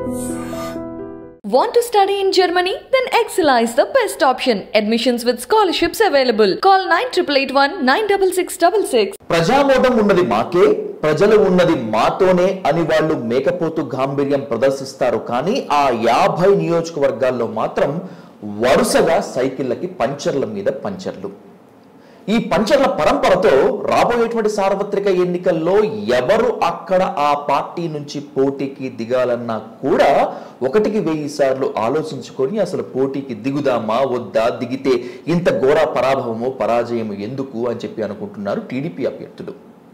Want to study in Germany? Then Excella is the best option. Admissions with scholarships available. Call 9881 96666. ప్రజామోదం ఉన్నది మాకే ప్రజలు ఉన్నది మాతోనే అని వాళ్ళు మేకపోతు గాంభీర్యం ప్రదర్శిస్తారు కానీ ఆ యాభై నియోజకవర్గాల్లో మాత్రం వరుసగా సైకిళ్ళకి పంచర్ల మీద పంచర్లు ఈ పంచర్ల పరంపరతో రాబోయేటువంటి సార్వత్రిక ఎన్నికల్లో ఎవరు అక్కడ ఆ పార్టీ నుంచి పోటీకి దిగాలన్నా కూడా ఒకటికి వెయ్యి సార్లు ఆలోచించుకొని అసలు పోటీకి దిగుదామా వద్దా దిగితే ఇంత ఘోర పరాభవము పరాజయము ఎందుకు అని చెప్పి అనుకుంటున్నారు టీడీపీ అభ్యర్థులు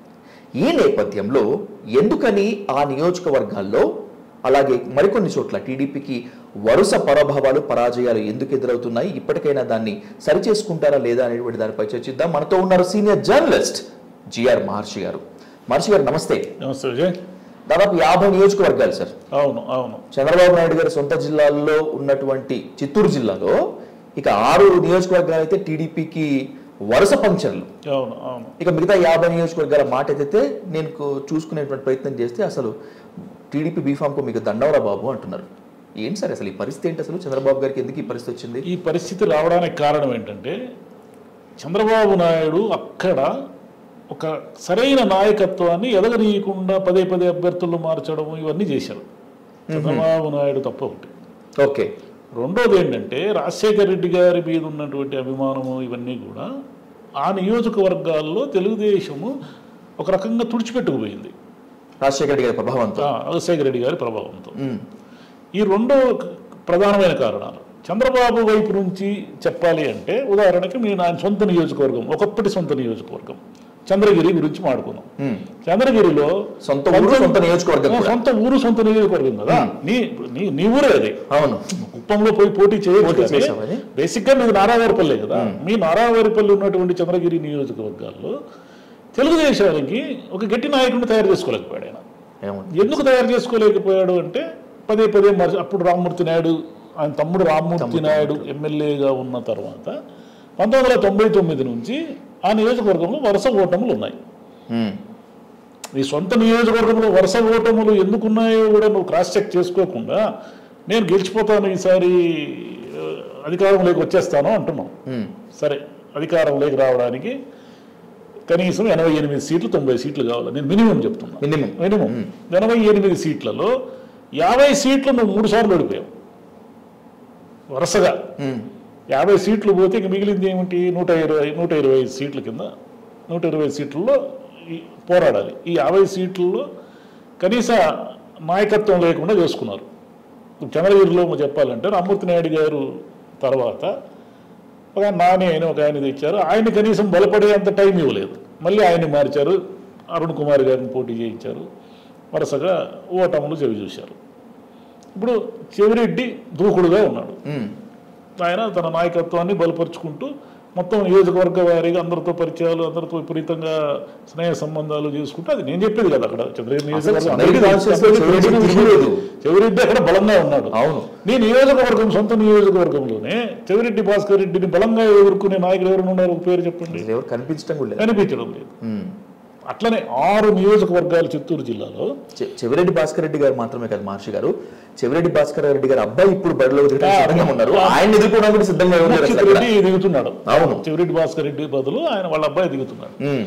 ఈ నేపథ్యంలో ఎందుకని ఆ నియోజకవర్గాల్లో అలాగే మరికొన్ని చోట్ల టీడీపీకి వరుస పరాభవాలు పరాజయాలు ఎందుకు ఎదురవుతున్నాయి ఇప్పటికైనా దాన్ని సరిచేసుకుంటారా లేదా అనేటువంటి దానిపై చర్చిద్దాం మనతో ఉన్నారు సీనియర్ జర్నలిస్ట్ జిఆర్ మహర్షి గారు మహర్షి గారు నమస్తే నమస్తే విజయ్ దాదాపు యాభై నియోజకవర్గాలు సార్ అవును అవును చంద్రబాబు నాయుడు గారి సొంత జిల్లాల్లో ఉన్నటువంటి చిత్తూరు జిల్లాలో ఇక ఆరు నియోజకవర్గాలు అయితే టీడీపీకి వరుస పంక్చర్లు అవును అవును ఇక మిగతా యాభై నియోజకవర్గాల మాట ఎత్తితే నేను కు- చూసుకునేటువంటి ప్రయత్నం చేస్తే అసలు టీడీపీ బీఫామ్కు మీకు దండవరా బాబు అంటున్నారు ఏంటి సార్ అసలు ఈ పరిస్థితి ఏంటి అసలు చంద్రబాబు గారికి ఎందుకు ఈ పరిస్థితి వచ్చింది ఈ పరిస్థితి రావడానికి కారణం ఏంటంటే చంద్రబాబు నాయుడు అక్కడ ఒక సరైన నాయకత్వాన్ని ఎదగనీయకుండా పదే పదే అభ్యర్థులు మార్చడం ఇవన్నీ చేశాడు చంద్రబాబు నాయుడు తప్ప ఒకటి ఓకే రెండోది ఏంటంటే రాజశేఖర రెడ్డి గారి మీద ఉన్నటువంటి అభిమానము ఇవన్నీ కూడా ఆ నియోజకవర్గాల్లో తెలుగుదేశము ఒక రకంగా తుడిచిపెట్టుకుపోయింది రాజశేఖర రెడ్డి గారి ప్రభావంతో ఆ, రాజశేఖర రెడ్డి గారి ప్రభావంతో ఉమ్, ఈ రెండో ప్రధానమైన కారణాలు చంద్రబాబు వైపు నుంచి చెప్పాలి అంటే ఉదాహరణకి మీ నా సొంత నియోజకవర్గం ఒకప్పటి సొంత నియోజకవర్గం చంద్రగిరి గురించి మాడుకుందాం ఉమ్. చంద్రగిరిలో సొంత ఊరు సొంత నియోజకవర్గం ఆ, కూడా. సొంత ఊరు సొంత నియోజకవర్గం కదా నీ నీ నీ ఊరే అది అవును కుప్పంలో పోయి పోటీ పోటీ చేయొచ్చు చేశామని? బేసిక్ గా మీది నారావారిపల్లి కదా మీ నారావారిపల్లి ఉన్నటువంటి చంద్రగిరి నియోజకవర్గాల్లో తెలుగుదేశానికి ఒక గట్టి నాయకుడిని తయారు చేసుకోలేకపోయాడు ఆయన ఏముంది ఎందుకు తయారు చేసుకోలేకపోయాడు అంటే పదే పదే మరి అప్పుడు రామ్మూర్తి నాయుడు ఆయన తమ్ముడు రామ్మూర్తి నాయుడు ఎమ్మెల్యేగా ఉన్న తర్వాత పంతొమ్మిది వందల తొంభై తొమ్మిది నుంచి ఆ నియోజకవర్గంలో వరుస ఓటములు ఉన్నాయి ఉమ్, నీ సొంత నియోజకవర్గంలో వరుస ఓటములు ఎందుకున్నాయో కూడా నువ్వు క్రాస్ చెక్ చేసుకోకుండా నేను గెలిచిపోతాను ఈసారి ఆ, అధికారంలోకి వచ్చేస్తాను అంటున్నావు ఉమ్, సరే అధికారంలోకి రావడానికి కనీసం ఎనభై ఎనిమిది సీట్లు తొంభై సీట్లు కావాలి నేను మినిమం చెప్తున్నా మినిమం మినిమం ఎనభై ఎనిమిది సీట్లలో యాభై సీట్లు నువ్వు మూడు సార్లు ఓడిపోయావు వరుసగా ఉమ్, యాభై సీట్లు పోతే ఇంక మిగిలింది ఏమిటి నూట ఇరవై నూట ఇరవై సీట్ల కింద నూట ఇరవై సీట్లలో ఈ పోరాడాలి ఈ యాభై సీట్లలో కనీస నాయకత్వం లేకుండా చేసుకున్నారు ఇప్పుడు చంద్రగిరిలో చెప్పాలంటే రామ్మూర్తి నాయుడు గారు తర్వాత ఒక ఆయన నాని ఆయన ఒక ఆయన తెచ్చారు ఆయన కనీసం బలపడేంత టైం ఇవ్వలేదు మళ్ళీ ఆయన్ని మార్చారు అరుణ్ కుమార్ గారిని పోటీ చేయించారు వరుసగా ఓటములు చెవి చూశారు ఇప్పుడు చెవిరెడ్డి దూకుడుగా ఉన్నాడు ఉమ్, ఆయన తన నాయకత్వాన్ని బలపరుచుకుంటూ మొత్తం నియోజకవర్గ వారీగా అందరితో పరిచయాలు అందరితో విపరీతంగా స్నేహ సంబంధాలు చేసుకుంటూ అది నేను చెప్పేది కదా అక్కడ చంద్రగిరి నియోజకవర్గం చంద్రగిరి అందరికీ కాన్స్టిట్యూన్సీలో తెలిసిన చెవిరెడ్డి విషయం. తిరగలేదు. చెవిరెడ్డి అక్కడ బలంగా ఉన్నాడు అవును నీ నియోజకవర్గం సొంత నియోజకవర్గంలోనే చెవిరెడ్డి భాస్కర్ రెడ్డిని బలంగా ఎదుర్కొనే నాయకులు ఎవరు ఉన్నారు ఒక పేరు చెప్పండి అసలు ఎవరు కనిపించడం కూడా లేదు కనిపించడం లేదు ఉమ్. అట్లనే ఆరు నియోజకవర్గాలు చిత్తూరు జిల్లాలో చె- చెవిరెడ్డి భాస్కర్ రెడ్డి గారు మాత్రమే కాదు మహర్షి గారు చెవిరెడ్డి భాస్కర్ రెడ్డి గారు అబ్బాయి ఇప్పుడు బడిలో దిగడానికి సిద్ధంగా ఉన్నారు ఆయన ఎదుర్కోవడానికి కూడా సిద్ధంగా ఉన్నారు అసలు అక్కడ. రెడ్డి దిగుతున్నాడు అవును. చెవిరెడ్డి భాస్కర్ రెడ్డి బదులు ఆయన వాళ్ళ అబ్బాయి దిగుతున్నాడు ఉమ్,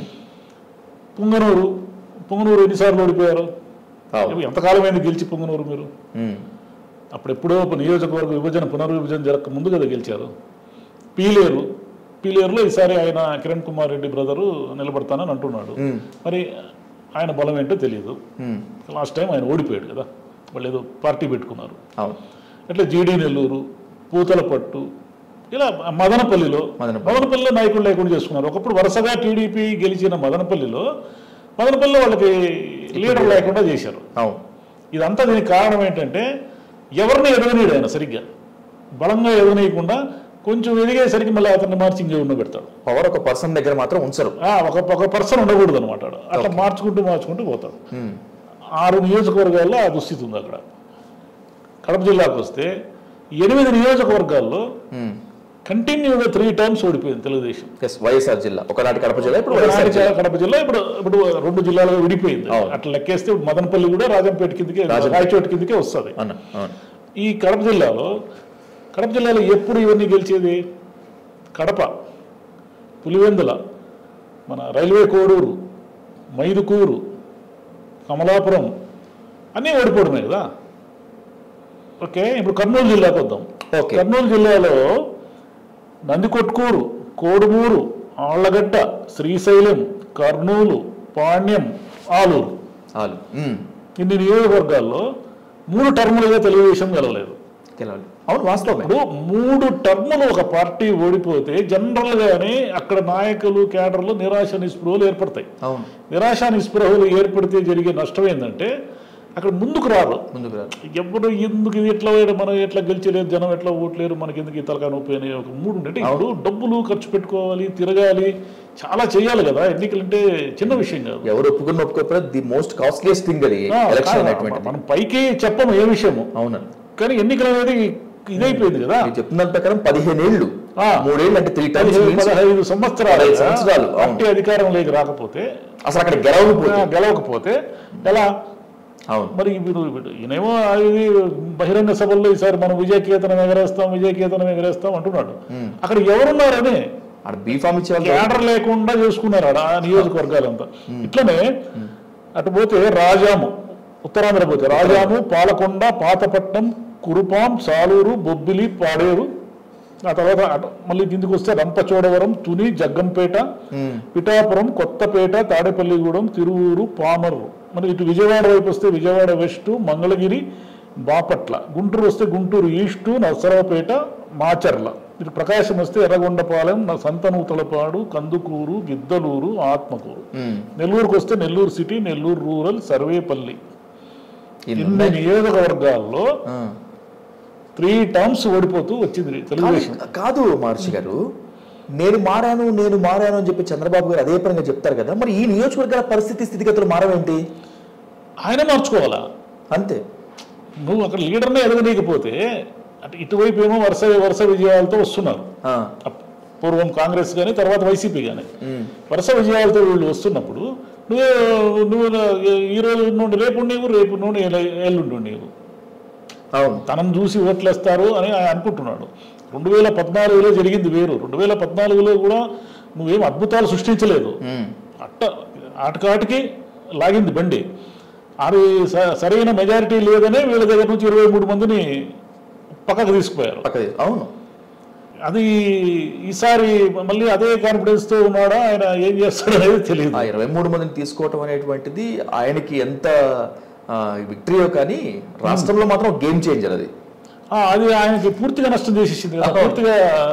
పుంగనూరు పుంగనూరు ఎన్నిసార్లు ఓడిపోయారు అవును. ఎంతకాలమైంది గెలిచి పుంగనూరు మీరు ఉమ్, అప్పుడెప్పుడో ఒక నియోజకవర్గ విభజన పునర్విభజన జరగక ముందు కదా గెలిచారు పీలేరు పీలేరులో ఈసారి ఆయన కిరణ్ కుమార్ రెడ్డి బ్రదరు నిలబడతానని అంటున్నాడు ఉమ్, మరి ఆయన బలం ఏంటో తెలియదు ఉమ్, లాస్ట్ టైం ఆయన ఓడిపోయాడు కదా వాళ్ళు ఏదో పార్టీ పెట్టుకున్నారు అవును అట్లా జీడీ నెల్లూరు పూతలపట్టు ఇలా మదనపల్లిలో మదనపల్లి. మదనపల్లిలో నాయకులు లేకుండా చేసుకున్నారు ఒకప్పుడు వరుసగా టీడీపీ గెలిచిన మదనపల్లిలో మదనపల్లిలో వాళ్ళకి లీడర్ లేకుండా చేశారు అవును ఇదంతా దీనికి కారణం ఏంటంటే ఎవరిని ఎదగనీయడు ఆయన సరిగ్గా బలంగా ఎదగనీయకుండా కొంచెం ఎదిగేసరికి మళ్ళీ అతన్ని మార్చి ఇంకెవరినో పెడతాడు పవర్ ఒక పర్సన్ దగ్గర మాత్రం ఉంచరు ఆ, ఒక ఒక పర్సన్ ఉండకూడదు అనమాట అట్లా మార్చుకుంటూ మార్చుకుంటూ పోతాడు ఉమ్, ఆరు నియోజకవర్గాల్లో ఆ దుస్థితి ఉంది అక్కడ కడప జిల్లాకు వస్తే ఎనిమిది నియోజకవర్గాల్లో ఉమ్, కంటిన్యూగా త్రీ టైమ్స్ ఓడిపోయింది తెలుగుదేశం ఎస్ వైఎస్ఆర్ జిల్లా ఒకనాటి కడప జిల్లా ఇప్పుడు ఒకనాటి వైఎస్ఆర్ జిల్లా కడప జిల్లా ఇప్పుడు ఇప్పుడు రెండు జిల్లాలుగా విడిపోయింది అవును. అట్లా లెక్కేస్తే ఇప్పుడు మదనపల్లి కూడా రాజంపేట కిందకే రాజంపేట. రాయచోటి కిందకే వస్తుంది అన్న అవును ఈ కడప జిల్లాలో కడప జిల్లాలో ఎప్పుడు ఇవన్నీ గెలిచేది కడప పులివెందుల మన రైల్వే కోడూరు మైదుకూరు కమలాపురం అన్నీ ఓడిపోవడమే కదా ఓకే ఇప్పుడు కర్నూలు జిల్లాకు వద్దాం ఓకే. కర్నూలు జిల్లాలో నందికొట్కూరు కోడుమూరు ఆళ్లగడ్డ శ్రీశైలం కర్నూలు పాణ్యం ఆలూరు చాలు ఉమ్. ఇన్ని నియోజకవర్గాల్లో మూడు టర్ములుగా తెలుగుదేశం గెలవలేదు గెలవాలి అవును వాస్తవమే ఇప్పుడు మూడు టర్ములు ఒక పార్టీ ఓడిపోతే జనరల్ గానే అక్కడ నాయకులు కేడర్లు నిరాశ నిస్పృహలు ఏర్పడతాయి అవును నిరాశ నిస్పృహలు ఏర్పడితే జరిగే నష్టం ఏంటంటే అక్కడ ముందుకు రారు ముందుకు రాదు ఎప్పుడు ఎందుకు ఇది ఎట్లా పోయాడు, మనం ఎట్లా గెలిచలేదు జనం ఎట్లా ఓట్లేరు మనకి ఎందుకు ఈ తలకాయ నొప్పి అనే ఒక మూడు ఉంటే ఇప్పుడు డబ్బులు ఖర్చు పెట్టుకోవాలి తిరగాలి చాలా చేయాలి కదా ఎన్నికలు అంటే చిన్న విషయం కాదు ఎవరు ఒప్పుకున్న ఒప్పుకోకపోయినా ది మోస్ట్ కాస్ట్లీయెస్ట్ థింగ్ అది ఆ, ఎలక్షన్ కాదు, అనేటువంటిది మనం పైకి చెప్పము ఏ విషయము అవునండి కానీ ఎన్నికలు అనేది ఇదైపోయింది కదా మీరు చెప్తున్న దాని ప్రకారం పదిహేను ఏళ్ళు ఆ. మూడేళ్ళు అంటే త్రీ టైమ్స్ పదిహేను పదహైదు సంవత్సరాలు పదహైదు సంవత్సరాలు, అవును. పార్టీ అధికారంలోకి రాకపోతే అసలు అక్కడ గెలవకపోతే ఆ, గెలవకపోతే ఎలా అవును మరి ఇప్పుడు ఇప్పుడు ఈయనేమో ఇది బహిరంగ సభల్లో ఈసారి మనం విజయకేతనం ఎగరేస్తాం విజయకేతనం ఎగరేస్తాం అంటున్నాడు అక్కడ ఎవరున్నారని ఆడ బీఫామ్ ఇచ్చే వాళ్ళు క్యాడర్ లేకుండా చేసుకున్నారు ఆడ ఆ నియోజకవర్గాలంతా ఇట్లనే అటు పోతే రాజాము ఉత్తరాంధ్ర పోతే రాజాము పాలకొండ పాతపట్నం కురుపాం సాలూరు బొబ్బిలి పాడేరు ఆ తర్వాత అటు మళ్ళీ కిందికి వస్తే రంపచోడవరం తుని జగ్గంపేట పిఠాపురం కొత్తపేట తాడేపల్లిగూడెం తిరువూరు పామర్రు మరి ఇటు విజయవాడ వైపు వస్తే విజయవాడ వెస్ట్ మంగళగిరి బాపట్ల గుంటూరు వస్తే గుంటూరు ఈస్టు నర్సరావుపేట మాచర్ల ఇటు ప్రకాశం వస్తే ఎర్రగొండపాలెం నా సంతనూతలపాడు కందుకూరు గిద్దలూరు ఆత్మకూరు ఉమ్. నెల్లూరుకు వస్తే నెల్లూరు సిటీ నెల్లూరు రూరల్ సర్వేపల్లి ఇన్ని ఇన్ని ఉన్నాయి. నియోజకవర్గాల్లో ఆ. త్రీ టర్మ్స్ ఓడిపోతూ వచ్చింది తెలుగుదేశం కాదు- కాదు మహర్షి గారు నేను మారాను నేను మారాను అని చెప్పి చంద్రబాబు గారు అదే పరంగా చెప్తారు కదా మరి ఈ నియోజకవర్గాల పరిస్థితి స్థితిగతులు మారవేంటి ఆయన మార్చుకోవాలా అంతే నువ్వు అక్కడ లీడర్నే ఎదగనీయకపోతే అటు ఇటువైపు ఏమో వరుస వరుస విజయాలతో వస్తున్నారు ఆ. అప్- పూర్వం కాంగ్రెస్ కానీ తర్వాత వైసీపీ కానీ ఉమ్. వరుస విజయాలతో వీళ్ళు వస్తున్నప్పుడు నువ్వు నువ్వు ఈ రోజు నుండి రేపు ఉండేవు రేపు నుండి ఎల్లు- ఎల్లుండి ఉండేవు అవును తనను చూసి ఓట్లేస్తారు అని ఆయన అనుకుంటున్నాడు రెండు వేల పద్నాలుగులో జరిగింది వేరు రెండు వేల పద్నాలుగులో కూడా నువ్వేం అద్భుతాలు సృష్టించలేదు ఉమ్. అట్ట ఆటకాటికి లాగింది బండి అది స- సరైన మెజారిటీ లేదనే వీళ్ళ దగ్గర నుంచి ఇరవై మూడు మందిని పక్కకు తీసుకుపోయారు పక్కది అవును అది ఈసారి మళ్ళీ అదే కాన్ఫిడెన్స్తో ఉన్నాడా ఆయన ఏం చేస్తాడో అనేది తెలియదు ఆ ఇరవై మూడు మందిని తీసుకోవటం అనేటువంటిది ఆయనకి ఎంత విక్టరీయో కానీ రాష్ట్రంలో మాత్రం గేమ్ చేంజర్ అది ఆ, అది ఆయనకి పూర్తిగా నష్టం చేసేసింది కదా అవును. పూర్తిగా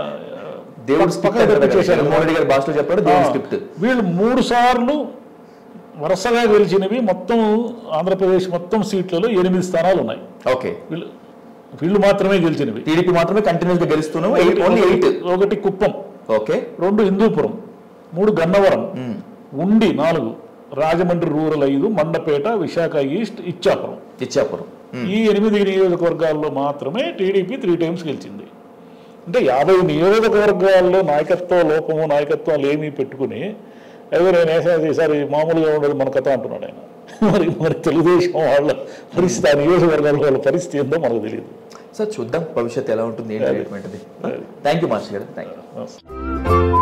దేవుడు పక్క- స్క్రిప్ట్ పక్కకు అంటారు కదా, తెప్పించేశారు. జగన్మోహన్ రెడ్డి గారి భాషలో చెప్పాడు దేవుడు స్క్రిప్ట్ వీళ్ళు మూడు సార్లు వరుసగా గెలిచినవి మొత్తం ఆంధ్రప్రదేశ్ మొత్తం సీట్లలో ఎనిమిది స్థానాలు ఉన్నాయి ఓకే వీళ్ళు వీళ్ళు మాత్రమే గెలిచినవి టీడీపీ మాత్రమే కంటిన్యూస్ గా గెలుస్తున్నాం ఎయిట్ ఓన్లీ ఎయిట్ ఒకటి కుప్పం ఓకే రెండు హిందూపురం మూడు గన్నవరం ఉండి నాలుగు రాజమండ్రి రూరల్ ఐదు మండపేట విశాఖ ఈస్ట్ ఇచ్చాపురం ఇచ్చాపురం ఈ ఎనిమిది నియోజకవర్గాల్లో మాత్రమే టీడీపీ త్రీ టైమ్స్ గెలిచింది అంటే యాభై నియోజకవర్గాల్లో నాయకత్వ లోపము నాయకత్వాలు ఏమీ పెట్టుకుని ఏదో నేను వేసేది ఈసారి మామూలుగా ఉండదు మన కథ అంటున్నాడు ఆయన మరి మరి తెలుగుదేశం వాళ్ళ పరిస్థితి ఆ నియోజకవర్గాల వాళ్ళ పరిస్థితి ఏందో మనకు తెలియదు సార్ చూద్దాం భవిష్యత్తు ఎలా ఉంటుంది ఏంటి అనేటువంటిది థ్యాంక్ యూ మాస్టర్ గారు థ్యాంక్ యూ నమస్తే.